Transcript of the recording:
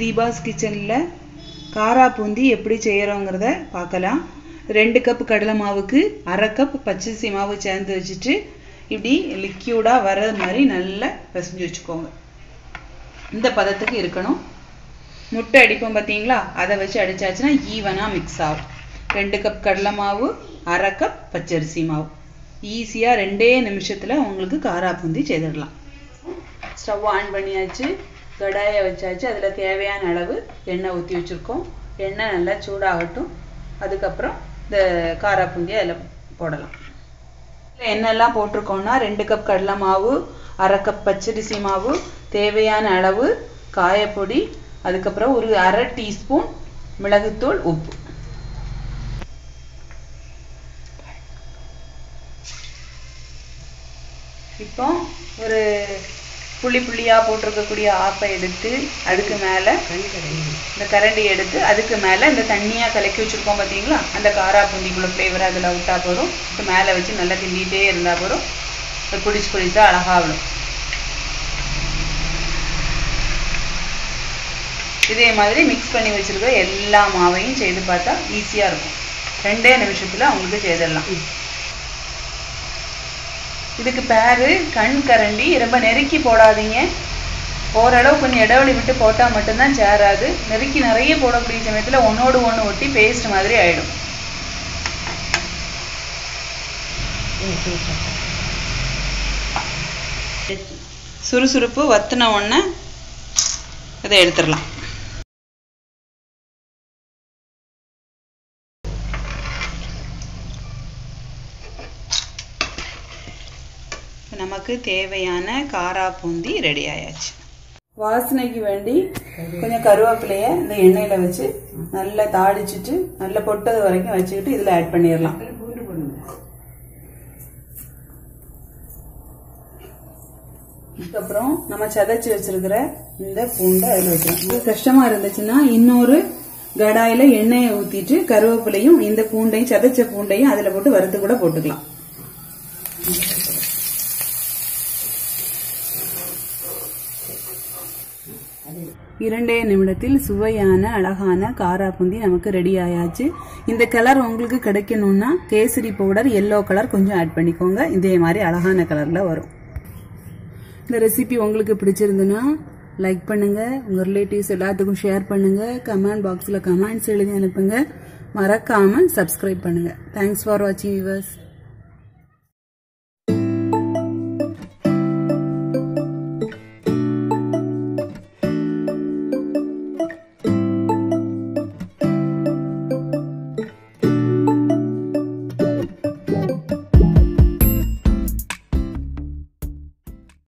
தீபாஸ் கிச்சனில் காரா பூந்தி எப்படி செய்கிறோங்கிறத பார்க்கலாம் ரெண்டு கப் கடலை மாவுக்கு அரை கப் பச்சரிசி மாவு சேர்ந்து வச்சுட்டு இப்படி லிக்யூடாக வர்றது மாதிரி நல்லா பிசைஞ்சு வச்சுக்கோங்க இந்த பதத்துக்கு இருக்கணும் முட்டை அடிப்போம் பார்த்தீங்களா அதை வச்சு அடிச்சாச்சுன்னா ஈவனாக மிக்ஸ் ஆகும் ரெண்டு கப் கடலை மாவு அரை கப் பச்சரிசி மாவு ஈஸியாக ரெண்டே நிமிஷத்தில் உங்களுக்கு காரா பூந்தி செய்திடலாம் ஸ்டவ் ஆன் பண்ணியாச்சு கடாயை வச்சாச்சு அதில் தேவையான அளவு எண்ணெய் ஊற்றி வச்சுருக்கோம் எண்ணெய் நல்லா சூடாகட்டும் அதுக்கப்புறம் இந்த காரா பூந்தி அதில் போடலாம் இதில் என்னெல்லாம் போட்டிருக்கோம்னா ரெண்டு கப் கடலை மாவு அரை கப் பச்சரிசி மாவு தேவையான அளவு காயப்பொடி அதுக்கப்புறம் ஒரு அரை டீஸ்பூன் மிளகுத்தூள் உப்பு இப்போ ஒரு புள்ளி புள்ளியாக போட்டிருக்கக்கூடிய ஆப்பை எடுத்து அதுக்கு மேலே இந்த கரண்டி எடுத்து அதுக்கு மேலே இந்த தண்ணியாக கலக்கி வச்சுருக்கோம் பார்த்தீங்களா அந்த காரா பூந்திக்குள்ள ஃப்ளேவர் அதில் விட்டா போதும் இது மேலே வச்சு நல்லா கிண்டிகிட்டே இருந்தால் போதும் அது பிடிச்சி பிடிச்சா அழகா விடும் இதே மாதிரி மிக்ஸ் பண்ணி வச்சுருக்க எல்லா மாவையும் செய்து பார்த்தா ஈஸியாக இருக்கும் ரெண்டே நிமிஷத்தில் அவங்களுக்கு செய்திடலாம் இதுக்கு பேரு கண் கரண்டி ரொம்ப நெருக்கி போடாதீங்க ஓரளவு கொஞ்சம் இடைவெளி விட்டு போட்டால் மட்டும்தான் சேராது நெருக்கி நிறைய போடக்கூடிய சமயத்தில் ஒன்றோடு ஒன்று ஒட்டி பேஸ்ட் மாதிரி ஆயிடும் சுறுசுறுப்பு வத்தின உடனே இதை எடுத்துடலாம் நமக்கு தேவையான காரா பூந்தி ரெடி ஆயாச்சு வாசனைக்கு வேண்டி கொஞ்சம் கருவேப்பிலைய இந்த எண்ணெயில வச்சு நல்லா தாளிச்சிட்டு நல்லா பொட்டது வரைக்கும் வச்சுக்கிட்டு இதுல ஆட் பண்ணிடலாம் அதுக்கப்புறம் நம்ம சதைச்சு வச்சிருக்கிற இந்த பூண்டை அதில் வைக்கிறோம் இது கஷ்டமா இருந்துச்சுன்னா இன்னொரு கடாயில எண்ணெயை ஊத்திட்டு கருவேப்பிலையும் இந்த பூண்டையும் சதைச்ச பூண்டையும் அதுல போட்டு வறுத்து கூட போட்டுக்கலாம் இரண்டே நிமிடத்தில் சுவையான அழகான காரா பூந்தி நமக்கு ரெடி ஆயாச்சு இந்த கலர் உங்களுக்கு கிடைக்கணும்னா கேசரி பவுடர் எல்லோ கலர் கொஞ்சம் ஆட் பண்ணிக்கோங்க இதே மாதிரி அழகான கலர்ல வரும் இந்த ரெசிபி உங்களுக்கு பிடிச்சிருந்துன்னா லைக் பண்ணுங்க உங்க ரிலேட்டிவ்ஸ் எல்லாத்துக்கும் ஷேர் பண்ணுங்க கமெண்ட் பாக்ஸ்ல கமெண்ட்ஸ் எழுதி அனுப்புங்க மறக்காம சப்ஸ்கிரைப் பண்ணுங்க தேங்க்ஸ் ஃபார் வாட்சிங் விவர்ஸ்